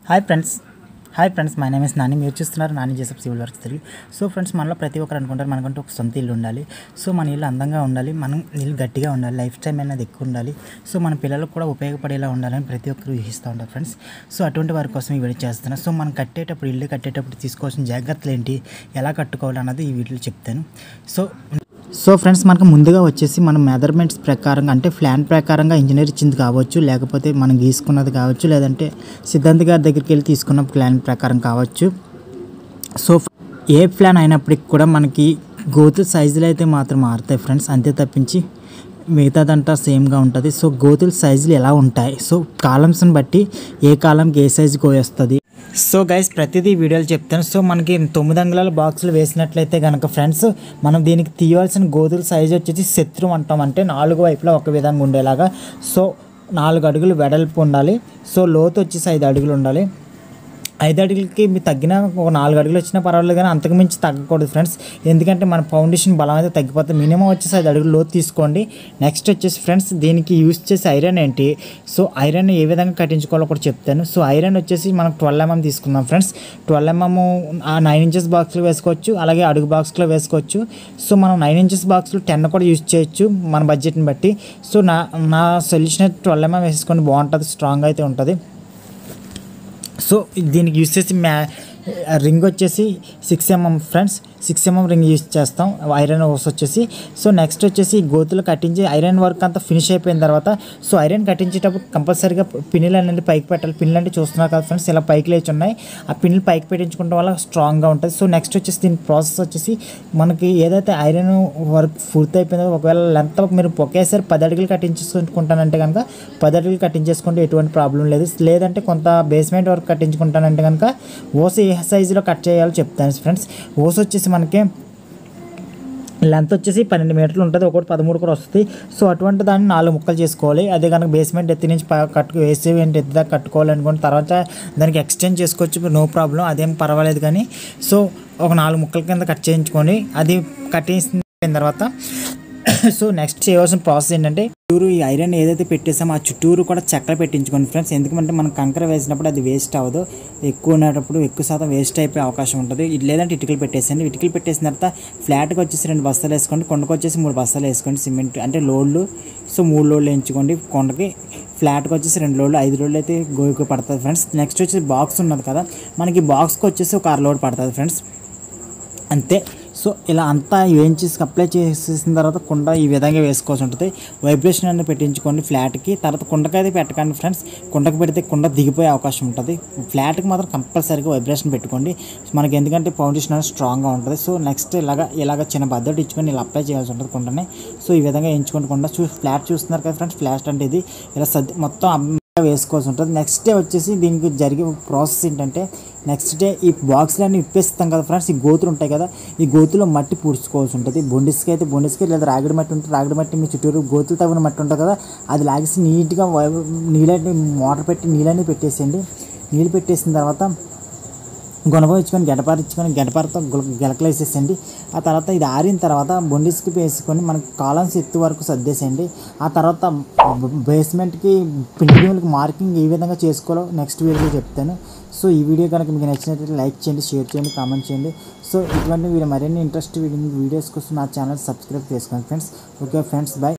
hi friends hi friends my name is Nani మీరు చూస్తున్నారు నాని జేసప్ civil works Telugu so friends మనలో ప్రతి ఒక్కరు అనుకుంటారు మనకంటూ ఒక సొంత ఇల్లు ఉండాలి సో మన ఇల్లు అందంగా ఉండాలి మనం ఇల్లు గట్టిగా ఉండాలి లైఫ్ టైం అనేది ఎక్కువ ఉండాలి సో మన పిల్లలకు కూడా ఉపయోగపడేలా ఉండాలని ప్రతి ఒక్కరు ఊహిస్తూ ఉంటారు ఫ్రెండ్స్ సో అటువంటి వారి కోసం ఈ వీడియో చేస్తున్నాను సో మనం కట్టేటప్పుడు ఇల్లు కట్టేటప్పుడు తీసుకోవాల్సిన జాగ్రత్తలు ఏంటి ఎలా కట్టుకోవాలి అన్నది ఈ వీడియోలో చెప్తాను సో సో ఫ్రెండ్స్ మనకు ముందుగా వచ్చేసి మనం మెజర్మెంట్స్ ప్రకారంగా అంటే ప్లాన్ ప్రకారంగా ఇంజనీర్ ఇచ్చింది కావచ్చు లేకపోతే మనం గీసుకున్నది కావచ్చు లేదంటే సిద్ధాంత్ గారి దగ్గరికి వెళ్ళి తీసుకున్న ప్లాన్ ప్రకారం కావచ్చు సో ఏ ప్లాన్ అయినప్పటికి కూడా మనకి గోతుల సైజులు అయితే మాత్రం మారుతాయి ఫ్రెండ్స్ అంతే తప్పించి మిగతాదంతా సేమ్గా ఉంటుంది సో గోతుల సైజులు ఎలా ఉంటాయి సో కాలమ్స్ని బట్టి ఏ కాలంకి ఏ సైజు వస్తుంది సో గైస్ ప్రతిదీ వీడియోలు చెప్తాను సో మనకి తొమ్మిది అంగుళాల బాక్సులు వేసినట్లయితే కనుక ఫ్రెండ్స్ మనం దీనికి తీయవలసిన గోతుల సైజు వచ్చేసి శత్రు అంటాం అంటే నాలుగు వైపులా ఒక విధంగా ఉండేలాగా సో నాలుగు అడుగులు వెడల్పు ఉండాలి సో లోతు వచ్చేసి ఐదు అడుగులు ఉండాలి ఐదు అడుగులకి మీ తగ్గిన ఒక నాలుగు అడుగులు వచ్చినా పర్వాలేదు కానీ అంతకు మించి తగ్గకూడదు ఫ్రెండ్స్ ఎందుకంటే మన ఫౌండేషన్ బలం అయితే తగ్గిపోతుంది మినిమం వచ్చేసి ఐదు అడుగులు లోతు తీసుకోండి నెక్స్ట్ వచ్చేసి ఫ్రెండ్స్ దీనికి యూస్ చేసే ఐరన్ ఏంటి సో ఐరన్ ఏ విధంగా కట్టించుకోవాలో కూడా చెప్తాను సో ఐరన్ వచ్చేసి మనం ట్వెల్వ్ ఎంఎం తీసుకుందాం ఫ్రెండ్స్ ట్వెల్వ్ ఎంఎం ఆ నైన్ ఇంచెస్ బాక్స్లో వేసుకోవచ్చు అలాగే అడుగు బాక్స్లో వేసుకోవచ్చు సో మనం నైన్ ఇంచెస్ బాక్స్లో టెన్ కూడా యూస్ చేయొచ్చు మన బడ్జెట్ని బట్టి సో నా నా సొల్యూషన్ అయితే ట్వెల్వ్ ఎంఎం వేసుకొని బాగుంటుంది స్ట్రాంగ్ అయితే ఉంటుంది సో దీనికి యూస్ చేసి మ్యా రింగ్ వచ్చేసి six mm friends six mm ring use చేస్తాం ఐరన్ హోస్ వచ్చేసి సో నెక్స్ట్ వచ్చేసి గోతులు కట్టించి ఐరన్ వర్క్ అంతా ఫినిష్ అయిపోయిన తర్వాత సో ఐరన్ కట్టించేటప్పుడు కంపల్సరీగా పిన్నులు అనేది పైకి పెట్టాలి పిన్నులు అంటే చూస్తున్నారు కదా ఫ్రెండ్స్ ఇలా పైకి లేచి ఉన్నాయి ఆ పిన్నులు పైకి పెట్టించుకోవడం వల్ల స్ట్రాంగ్గా ఉంటుంది సో నెక్స్ట్ వచ్చేసి దీని ప్రాసెస్ వచ్చేసి మనకి ఏదైతే ఐరన్ వర్క్ పూర్తి అయిపోయిందో ఒకవేళ లెంత్ మీరు ఒకేసారి పది అడుగులు కట్టించుకుంటానంటే కనుక పది అడుగులు కట్టించేసుకుంటే ఎటువంటి ప్రాబ్లం లేదు లేదంటే కొంత బేస్మెంట్ వర్క్ కట్టించుకుంటానంటే కనుక ఓస్ ఏ సైజులో కట్ చేయాలో చెప్తాను ఫ్రెండ్స్ ఓస్ వచ్చేసి మనకి లెంత్ వచ్చేసి పన్నెండు మీటర్లు ఉంటుంది ఒకటి పదమూడు కూడా వస్తుంది సో అటువంటి దాన్ని నాలుగు ముక్కలు చేసుకోవాలి అదే కనుక బేస్మెంట్ ఎత్తి నుంచి ప- కట్టు వేసి ఏంటి ఎత్తి దాకా కట్టుకోవాలి అనుకోండి తర్వాత దానికి ఎక్స్టెండ్ చేసుకోవచ్చు నో ప్రాబ్లం అదేం పర్వాలేదు కానీ సో ఒక నాలుగు ముక్కల కింద కట్ చేయించుకొని అది కట్టేసిన తర్వాత సో నెక్స్ట్ చేయవలసిన ప్రాసెస్ ఏంటంటే చుట్టూరు ఈ ఐరన్ ఏదైతే పెట్టేసామో ఆ చుట్టూరు కూడా చెక్కలు పెట్టించుకోండి ఫ్రెండ్స్ ఎందుకంటే మనం కంకర వేసినప్పుడు అది వేస్ట్ అవ్వదు ఎక్కువ ఉన్నప్పుడు ఎక్కువ శాతం వేస్ట్ అయిపోయే అవకాశం ఉంటుంది ఇది లేదంటే ఇటుకలు పెట్టేసండి ఇటుకలు పెట్టేసిన తర్వాత ఫ్లాట్కి వచ్చేసి రెండు బస్తాలు వేసుకోండి కొండకు వచ్చేసి మూడు బస్తాలు వేసుకోండి సిమెంట్ అంటే లోడ్లు సో మూడు లోడ్లు ఎంచుకోండి కొండకి ఫ్లాట్కి వచ్చేసి రెండు లోడ్లు ఐదు లోడ్లు అయితే గోయికి పడుతుంది ఫ్రెండ్స్ నెక్స్ట్ వచ్చేసి బాక్స్ ఉన్నది కదా మనకి బాక్స్కి వచ్చేసి ఒక అర లోడ్ పడుతుంది ఫ్రెండ్స్ అంతే సో ఇలా అంతా వేయించి అప్లై చేసేసిన తర్వాత కుండ ఈ విధంగా వేసుకోవాల్సి ఉంటుంది వైబ్రేషన్ అనేది పెట్టించుకోండి ఫ్లాట్కి తర్వాత కుండకైతే పెట్టకండి ఫ్రెండ్స్ కుండకు పెడితే కుండ దిగిపోయే అవకాశం ఉంటుంది ఫ్లాట్కి మాత్రం కంపల్సరీగా వైబ్రేషన్ పెట్టుకోండి మనకి ఎందుకంటే ఫౌండేషన్ అనేది స్ట్రాంగ్గా ఉంటుంది సో నెక్స్ట్ ఇలాగ ఇలాగ చిన్న బద్దటి ఇచ్చుకొని ఇలా అప్లై చేయాల్సి ఉంటుంది కుండని సో ఈ విధంగా ఎంచుకోండి కుండ చూ ఫ్లాట్ చూస్తున్నారు కదా ఫ్రెండ్స్ ఫ్లాట్ అంటే ఇది ఇలా సర్ది మొత్తం అమ్- వేసుకోవాల్సి ఉంటుంది నెక్స్ట్ డే వచ్చేసి దీనికి జరిగే ప్రాసెస్ ఏంటంటే నెక్స్ట్ డే ఈ బాక్స్లన్నీ ఇప్పేస్తాం కదా ఫ్రెండ్స్ ఈ గోతులు ఉంటాయి కదా ఈ గోతులో మట్టి పూడ్చుకోవాల్సి ఉంటుంది బొండిస్కి అయితే బొండిస్కి లేదా రాగిడి మట్టి ఉంటుంది రాగిడి మట్టి మీ చుట్టూరు గోతులు తగిన మట్టి ఉంటుంది కదా అది లాగేసి నీట్గా నీళ్ళని మోటార్ పెట్టి నీళ్ళని పెట్టేసేయండి నీళ్ళు పెట్టేసిన తర్వాత గుణపం ఇచ్చుకొని గడపార ఇచ్చుకొని గడపారతో గెలకలు వేసేసేయండి ఆ తర్వాత ఇది ఆరిన తర్వాత బొండిస్కి వేసుకొని మనకి కాలమ్స్ ఎత్తు వరకు సర్దేసేయండి ఆ తర్వాత బేస్మెంట్కి పిండి భూములకి మార్కింగ్ ఏ విధంగా చేసుకోవాలో నెక్స్ట్ వీడియోలో చెప్తాను సో ఈ వీడియో కనుక మీకు నచ్చినట్లయితే లైక్ చేయండి షేర్ చేయండి కామెంట్ చేయండి సో ఇటువంటి వీడియో మరిన్ని ఇంట్రెస్ట్ వీడియోస్ కోసం నా ఛానల్ సబ్స్క్రైబ్ చేసుకోండి ఫ్రెండ్స్ ఓకే ఫ్రెండ్స్ బాయ్